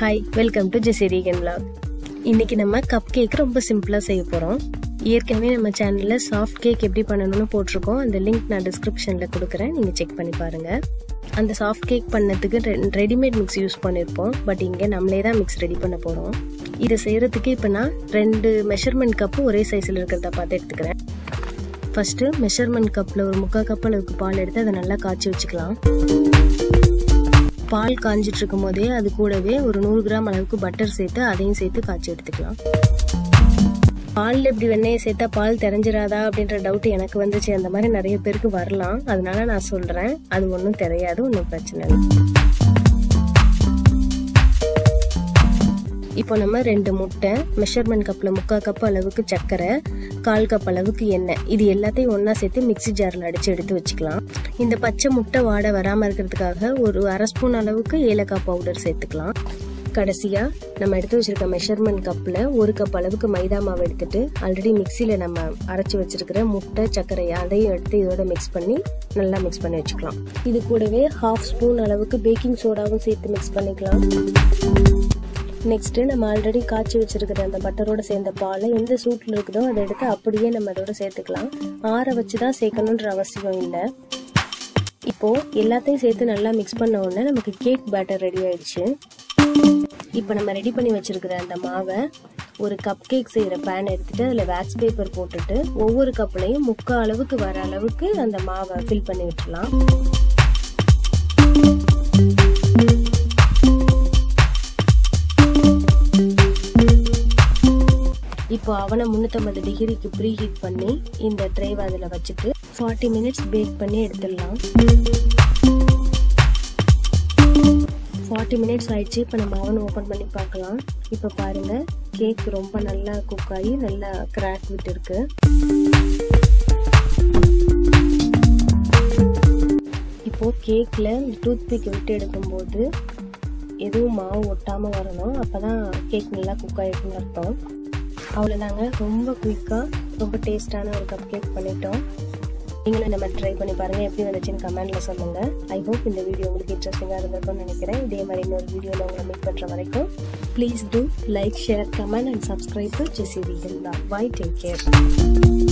hi welcome to Jessie Regan vlog இன்னைக்கு நம்ம cup cake ரொம்ப சிம்பிளாக செய்ய போகிறோம் ஏற்கனவே நம்ம சேனலில் சாஃப்ட் கேக் எப்படி பண்ணணும்னு போட்டிருக்கோம் அந்த லிங்க் நான் டிஸ்கிரிப்ஷனில் கொடுக்குறேன் நீங்கள் செக் பண்ணி பாருங்கள் அந்த சாஃப்ட் கேக் பண்ணதுக்கு ரெடிமேட் மிக்ஸ் யூஸ் பண்ணியிருப்போம் பட் இங்கே நம்மளே தான் மிக்ஸ் ரெடி பண்ண போகிறோம் இதை செய்கிறதுக்கு இப்போ நான் ரெண்டு மெஷர்மெண்ட் கப்பு ஒரே சைஸில் இருக்கிறத பார்த்து எடுத்துக்கிறேன் ஃபஸ்ட்டு மெஷர்மெண்ட் கப்பில் ஒரு முக்கால் கப் அளவுக்கு பால் எடுத்து அதை நல்லா காய்ச்சி வச்சுக்கலாம் பால் காஞ்சிட்டு இருக்கும் போதே அது கூடவே ஒரு நூறு கிராம் அளவுக்கு பட்டர் சேர்த்து அதையும் சேர்த்து காய்ச்சி எடுத்துக்கலாம் பாலில் இப்படி வெண்ணெயை சேர்த்தா பால் தெரிஞ்சிடாதா அப்படின்ற டவுட் எனக்கு வந்துச்சு அந்த மாதிரி நிறைய பேருக்கு வரலாம் அதனால நான் சொல்கிறேன் அது ஒன்றும் தெரியாது ஒன்றும் பிரச்சனை இல்லை இப்போ நம்ம ரெண்டு முட்டை மெஷர்மெண்ட் கப்பில் முக்கால் கப் அளவுக்கு சர்க்கரை கால் கப் அளவுக்கு எண்ணெய் இது எல்லாத்தையும் ஒன்றா சேர்த்து மிக்சி ஜாரில் அடித்து எடுத்து வச்சுக்கலாம் இந்த பச்சை முட்டை வாடை வராமல் இருக்கிறதுக்காக ஒரு அரை ஸ்பூன் அளவுக்கு ஏலக்காய் பவுடர் சேர்த்துக்கலாம் கடைசியாக நம்ம எடுத்து வச்சிருக்க மெஷர்மெண்ட் கப்பில் ஒரு கப் அளவுக்கு மைதா மாவு எடுத்துட்டு ஆல்ரெடி மிக்சியில் நம்ம அரைச்சி வச்சிருக்கிற முட்டை சர்க்கரை அதையும் எடுத்து இதோட மிக்ஸ் பண்ணி நல்லா மிக்ஸ் பண்ணி வச்சுக்கலாம் இது கூடவே ஹாஃப் ஸ்பூன் அளவுக்கு பேக்கிங் சோடாவும் சேர்த்து மிக்ஸ் பண்ணிக்கலாம் நெக்ஸ்ட்டு நம்ம ஆல்ரெடி காய்ச்சி வச்சிருக்கிற அந்த பட்டரோட சேர்ந்த பாலை எந்த சூட்டில் இருக்குதோ அதை எடுத்து அப்படியே நம்ம அதோட சேர்த்துக்கலாம் ஆற வச்சு தான் சேர்க்கணுன்ற அவசியம் இல்லை இப்போ எல்லாத்தையும் சேர்த்து நல்லா மிக்ஸ் பண்ண உடனே நமக்கு கேக் பேட்டர் ரெடி ஆயிடுச்சு இப்போ நம்ம ரெடி பண்ணி வச்சிருக்கிற அந்த மாவை ஒரு கப் கேக் செய்கிற பேன் எடுத்துட்டு அதில் வேக்ஸ் பேப்பர் போட்டுட்டு ஒவ்வொரு கப்லையும் முக்கால் அளவுக்கு வர அளவுக்கு அந்த மாவை ஃபில் பண்ணி விட்டுலாம் இப்போ அவனை முந்நூற்றம்பது டிகிரிக்கு ப்ரீ ஹீட் பண்ணி இந்த ட்ரைவை அதில் வச்சுட்டு ஃபார்ட்டி மினிட்ஸ் பேக் பண்ணி எடுத்துடலாம் ஃபார்ட்டி மினிட்ஸ் ஆயிடுச்சு இப்போ நம்ம அவன் ஓப்பன் பண்ணி பார்க்கலாம் இப்போ பாருங்க கேக் ரொம்ப நல்லா குக் ஆகி நல்லா கிராக் விட்டு இருக்கு இப்போ கேக்ல டூத் பிக் விட்டு எடுக்கும்போது எதுவும் மாவு ஒட்டாமல் வரணும் அப்போ தான் கேக் நல்லா குக் ஆகிருக்குன்னு அர்த்தம் அவ்வளோதாங்க ரொம்ப குயிக்காக ரொம்ப டேஸ்டான ஒரு கப் கேக் பண்ணிட்டோம் நீங்களும் நம்ம ட்ரை பண்ணி பாருங்கள் எப்படி வந்துச்சுன்னு கமெண்ட்டில் சொல்லுங்கள் ஐ ஹோப் இந்த வீடியோ உங்களுக்கு இன்ட்ரெஸ்டிங்காக இருந்திருக்கும்னு நினைக்கிறேன் இதே மாதிரி இன்னொரு வீடியோவில் உங்களை மீட் பண்ணுற வரைக்கும் please do like share comment and subscribe to Jessie video bye take care